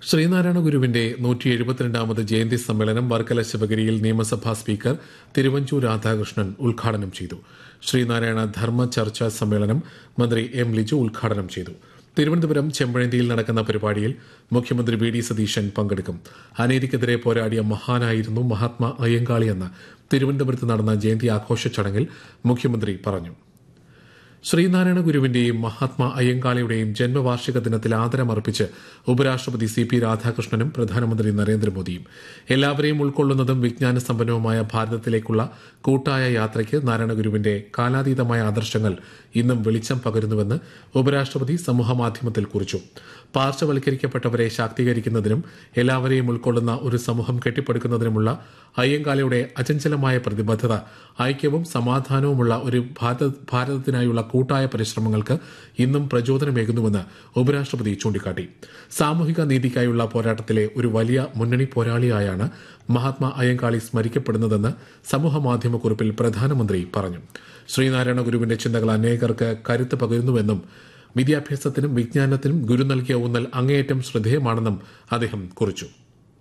ശ്രീനാരായണ ഗുരുവിന്റെ നൂറ്റി എഴുപത്തിരണ്ടാമത് ജയന്തി സമ്മേളനം വർക്കല ശിവഗിരിയിൽ നിയമസഭാ സ്പീക്കർ തിരുവഞ്ചൂർ രാധാകൃഷ്ണൻ ഉദ്ഘാടനം ചെയ്തു ശ്രീനാരായണ ധർമ്മ ചർച്ചാ സമ്മേളനം മന്ത്രി എം ലിജു ഉദ്ഘാടനം ചെയ്തു തിരുവനന്തപുരം ചെമ്പഴന്തിയിൽ നടക്കുന്ന പരിപാടിയിൽ മുഖ്യമന്ത്രി വി ഡി സതീശൻ പങ്കെടുക്കും അനീതിക്കെതിരെ പോരാടിയ മഹാനായിരുന്നു മഹാത്മാ അയ്യങ്കാളിയെന്ന് തിരുവനന്തപുരത്ത് നടന്ന ജയന്തി ആഘോഷ ചടങ്ങിൽ മുഖ്യമന്ത്രി പറഞ്ഞു ശ്രീനാരായണ ഗുരുവിന്റെയും മഹാത്മാ അയ്യങ്കാളിയുടെയും ജന്മവാർഷിക ദിനത്തിൽ ആദരമർപ്പിച്ച് ഉപരാഷ്ട്രപതി സി പി രാധാകൃഷ്ണനും പ്രധാനമന്ത്രി നരേന്ദ്രമോദിയും എല്ലാവരെയും ഉൾക്കൊള്ളുന്നതും വിജ്ഞാന സമ്പന്നവുമായ ഭാരതത്തിലേക്കുള്ള കൂട്ടായ യാത്രയ്ക്ക് നാരായണ ഗുരുവിന്റെ കാലാതീതമായ ആദർശങ്ങൾ ഇന്നും വെളിച്ചം പകരുന്നുവെന്ന് ഉപരാഷ്ട്രപതി സമൂഹമാധ്യമത്തിൽ കുറിച്ചു പാർശ്വവൽക്കരിക്കപ്പെട്ടവരെ ശാക്തീകരിക്കുന്നതിനും എല്ലാവരെയും ഉൾക്കൊള്ളുന്ന ഒരു സമൂഹം കെട്ടിപ്പടുക്കുന്നതിനുമുള്ള അയ്യങ്കാലയുടെ അചഞ്ചലമായ പ്രതിബദ്ധത ഐക്യവും സമാധാനവുമുള്ള ഒരു ഭാരത ഭാരതത്തിനായുള്ള കൂട്ടായ പരിശ്രമങ്ങൾക്ക് ഇന്നും പ്രചോദനമേകുന്നുവെന്ന് ഉപരാഷ്ട്രപതി ചൂണ്ടിക്കാട്ടി സാമൂഹിക നീതിക്കായുള്ള പോരാട്ടത്തിലെ ഒരു വലിയ മുന്നണി പോരാളിയായാണ് മഹാത്മാ അയ്യങ്കാളി സ്മരിക്കപ്പെടുന്നതെന്ന് സമൂഹമാധ്യമക്കുറിപ്പിൽ പ്രധാനമന്ത്രി പറഞ്ഞു ശ്രീനാരായണ ഗുരുവിന്റെ ചിന്തകൾ അനേകർക്ക് കരുത്ത് പകരുന്നുവെന്നും വിദ്യാഭ്യാസത്തിനും വിജ്ഞാനത്തിനും ഗുരു നൽകിയ ഊന്നൽ അങ്ങേയറ്റം ശ്രദ്ധേയമാണെന്നും അദ്ദേഹം കുറിച്ചു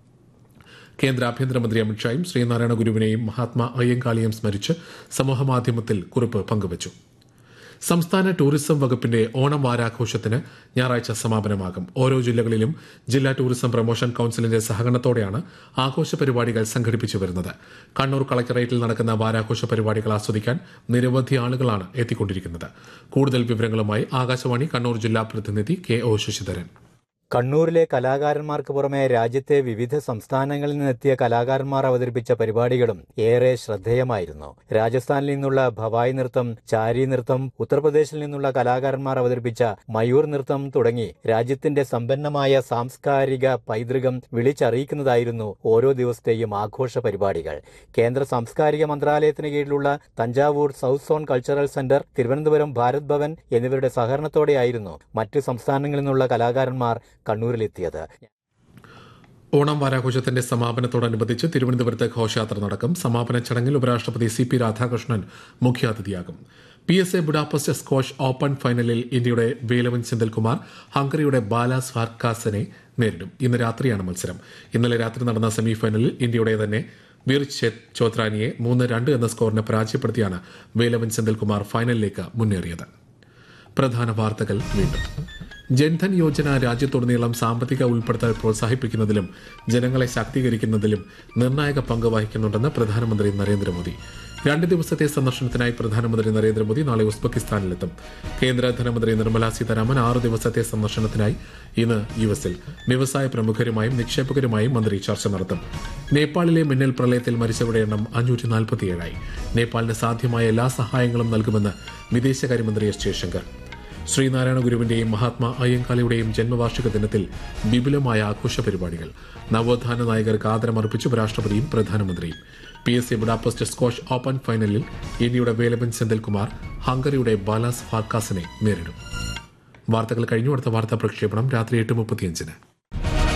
കേന്ദ്ര ആഭ്യന്തരമന്ത്രി അമിത്ഷായും ശ്രീനാരായണ ഗുരുവിനെയും മഹാത്മാ അയ്യങ്കാളിയും സ്മരിച്ച് സമൂഹമാധ്യമത്തിൽ കുറിപ്പ് പങ്കുവച്ചു സംസ്ഥാന ടൂറിസം വകുപ്പിന്റെ ഓണം വാരാഘോഷത്തിന് ഞായറാഴ്ച സമാപനമാകും ഓരോ ജില്ലകളിലും ജില്ലാ ടൂറിസം പ്രൊമോഷൻ കൌൺസിലിന്റെ സഹകരണത്തോടെയാണ് ആഘോഷ പരിപാടികൾ സംഘടിപ്പിച്ചു വരുന്നത് കണ്ണൂർ കളക്ടറേറ്റിൽ നടക്കുന്ന വാരാഘോഷ പരിപാടികൾ ആസ്വദിക്കാൻ നിരവധി ആളുകളാണ് എത്തിക്കൊണ്ടിരിക്കുന്നത് കൂടുതൽ വിവരങ്ങളുമായി ആകാശവാണി കണ്ണൂർ ജില്ലാ പ്രതിനിധി കെ ഒ ശശിധരൻ കണ്ണൂരിലെ കലാകാരന്മാർക്ക് പുറമെ രാജ്യത്തെ വിവിധ സംസ്ഥാനങ്ങളിൽ നിന്നെത്തിയ കലാകാരന്മാർ അവതരിപ്പിച്ച പരിപാടികളും ഏറെ ശ്രദ്ധേയമായിരുന്നു രാജസ്ഥാനിൽ നിന്നുള്ള ഭവായ് നൃത്തം ചാരി നൃത്തം ഉത്തർപ്രദേശിൽ നിന്നുള്ള കലാകാരന്മാർ അവതരിപ്പിച്ച മയൂർ നൃത്തം തുടങ്ങി രാജ്യത്തിന്റെ സമ്പന്നമായ സാംസ്കാരിക പൈതൃകം വിളിച്ചറിയിക്കുന്നതായിരുന്നു ഓരോ ദിവസത്തെയും ആഘോഷ പരിപാടികൾ കേന്ദ്ര സാംസ്കാരിക മന്ത്രാലയത്തിന് കീഴിലുള്ള Thanjavur south zone cultural centre Thiruvananthapuram Bharat Bhavan എന്നിവരുടെ സഹകരണത്തോടെയായിരുന്നു മറ്റ് സംസ്ഥാനങ്ങളിൽ നിന്നുള്ള കലാകാരന്മാർ കണ്ണൂരിലെത്തിയത് ഓണം വാരാഘോഷത്തിന്റെ സമാപനത്തോടനുബന്ധിച്ച് തിരുവനന്തപുരത്ത് ഘോഷയാത്ര നടക്കും സമാപന ചടങ്ങിൽ ഉപരാഷ്ട്രപതി സി പി രാധാകൃഷ്ണൻ മുഖ്യാതിഥിയാകും P S A Budapest squash open ഫൈനലിൽ ഇന്ത്യയുടെ വേലവൻ സെന്തിൽകുമാർ ഹംഗറിയുടെ ബാലാസ് ഫാർക്കാസനെ നേരിടും ഇന്ന് രാത്രിയാണ് മത്സരം ഇന്നലെ രാത്രി നടന്ന സെമിഫൈനലിൽ ഇന്ത്യയുടെ തന്നെ വീർ ചോത്രാനിയെ മൂന്ന് രണ്ട് എന്ന സ്കോറിന് പരാജയപ്പെടുത്തിയാണ് വേലവൻ സെന്തിൽകുമാർ ഫൈനലിലേക്ക് മുന്നേറിയത് പ്രധാന വാർത്തകൾ വീണ്ടും ജൻധൻ യോജന രാജ്യത്തുടനീളം സാമ്പത്തിക ഉൾപ്പെടുത്തൽ പ്രോത്സാഹിപ്പിക്കുന്നതിലും ജനങ്ങളെ ശാക്തീകരിക്കുന്നതിലും നിർണായക പങ്ക് വഹിക്കുന്നുണ്ടെന്ന് പ്രധാനമന്ത്രി നരേന്ദ്രമോദി രണ്ട് ദിവസത്തെ സന്ദർശനത്തിനായി പ്രധാനമന്ത്രി നരേന്ദ്രമോദി നാളെ ഉസ്ബെക്കിസ്ഥാനിലെത്തും കേന്ദ്ര ധനമന്ത്രി നിർമ്മല സീതാരാമൻ ആറ് ദിവസത്തെ സന്ദർശനത്തിനായി ഇന്ന് യു എസിൽ വ്യവസായ പ്രമുഖരുമായും നിക്ഷേപകരുമായും മന്ത്രി ചർച്ച നടത്തും നേപ്പാളിലെ മിന്നൽ പ്രളയത്തിൽ മരിച്ചവരുടെ എണ്ണം അഞ്ഞൂറ്റി നാൽപ്പത്തിയേഴായി നേപ്പാളിന് സാധ്യമായ എല്ലാ സഹായങ്ങളും നൽകുമെന്ന് വിദേശകാര്യമന്ത്രി എസ് ജയശങ്കർ ശ്രീനാരായണ ഗുരുവിന്റെയും മഹാത്മാ അയ്യങ്കാളിയുടെയും ജന്മവാർഷിക ദിനത്തിൽ വിപുലമായ ആഘോഷ പരിപാടികൾ നവോത്ഥാന നായകർക്ക് ആദരമർപ്പിച്ച് ഉപരാഷ്ട്രപതിയും പ്രധാനമന്ത്രിയും P S C Budapest squash open ഫൈനലിൽ ഇന്ത്യയുടെ വേലബൻ സെന്തിൽകുമാർ ഹംഗറിയുടെ ബാലാസ് ഫാർക്കാസിനെ നേരിടും വാർത്തകൾ കഴിഞ്ഞു അടുത്ത വാർത്താ പ്രക്ഷേപണം രാത്രി എട്ട് മുപ്പത്തിയഞ്ചിന്